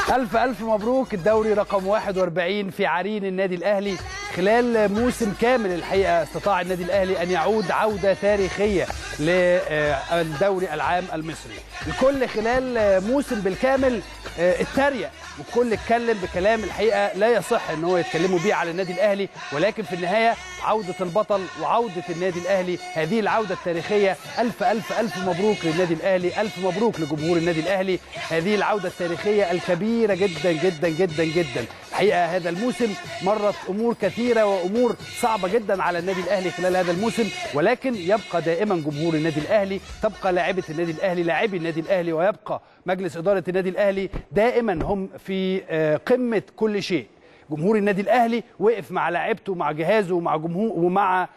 ألف ألف مبروك الدوري رقم 41 في عرين النادي الأهلي خلال موسم كامل الحقيقة استطاع النادي الأهلي أن يعود عودة تاريخية للدوري العام المصري الكل خلال موسم بالكامل اتريق والكل اتكلم بكلام الحقيقه لا يصح ان هو يتكلموا بيه على النادي الاهلي ولكن في النهايه عوده البطل وعوده النادي الاهلي هذه العوده التاريخيه الف الف الف مبروك للنادي الاهلي الف مبروك لجمهور النادي الاهلي هذه العوده التاريخيه الكبيره جدا جدا جدا جدا الحقيقه هذا الموسم مرت امور كثيره وامور صعبه جدا على النادي الاهلي خلال هذا الموسم ولكن يبقى دائما جمهور النادي الاهلي تبقى لاعبه النادي الاهلي لاعبي النادي الاهلي ويبقى مجلس اداره النادي الاهلي دائما هم في قمه كل شيء جمهور النادي الاهلي وقف مع لاعيبته ومع جهازه ومع جمهور ومع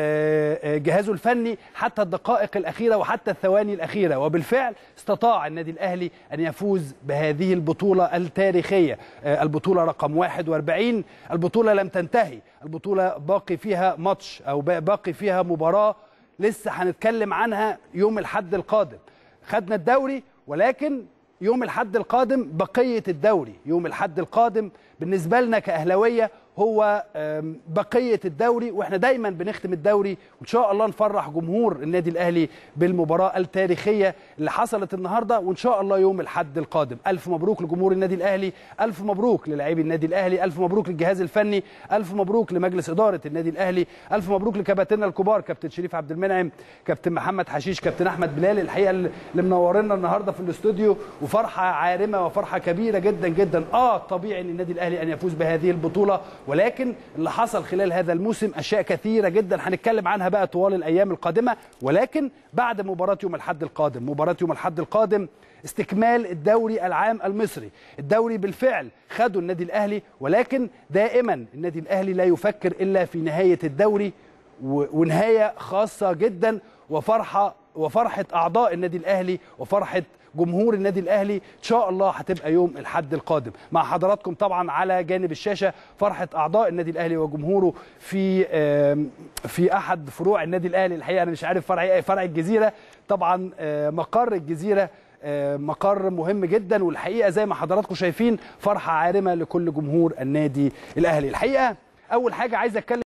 جهازه الفني حتى الدقائق الأخيرة وحتى الثواني الأخيرة وبالفعل استطاع النادي الأهلي أن يفوز بهذه البطولة التاريخية البطولة رقم 41 البطولة لم تنتهي البطولة باقي فيها ماتش أو باقي فيها مباراة لسه هنتكلم عنها يوم الحد القادم خدنا الدوري ولكن يوم الحد القادم بقية الدوري يوم الحد القادم بالنسبة لنا كأهلوية هو بقية الدوري واحنا دايما بنختم الدوري وان شاء الله نفرح جمهور النادي الاهلي بالمباراة التاريخية اللي حصلت النهاردة وان شاء الله يوم الحد القادم الف مبروك لجمهور النادي الاهلي الف مبروك للاعبي النادي الاهلي الف مبروك للجهاز الفني الف مبروك لمجلس ادارة النادي الاهلي الف مبروك لكباتننا الكبار كابتن شريف عبد المنعم كابتن محمد حشيش كابتن احمد بلال الحقيقة اللي منورنا النهاردة في الاستوديو وفرحة عارمة وفرحة كبيرة جدا جدا اه طبيعي ان النادي الاهلي ان يفوز بهذه البطولة ولكن اللي حصل خلال هذا الموسم اشياء كثيره جدا هنتكلم عنها بقى طوال الايام القادمه ولكن بعد مباراه يوم الاحد القادم مباراه يوم الاحد القادم استكمال الدوري العام المصري الدوري بالفعل خده النادي الاهلي ولكن دائما النادي الاهلي لا يفكر الا في نهايه الدوري ونهايه خاصه جدا وفرحه وفرحه اعضاء النادي الاهلي وفرحه جمهور النادي الاهلي ان شاء الله هتبقى يوم الحد القادم مع حضراتكم طبعا على جانب الشاشه فرحه اعضاء النادي الاهلي وجمهوره في في احد فروع النادي الاهلي الحقيقه انا مش عارف فرع ايه فرع الجزيره طبعا مقر الجزيره مقر مهم جدا والحقيقه زي ما حضراتكم شايفين فرحه عارمه لكل جمهور النادي الاهلي الحقيقه اول حاجه عايز اتكلم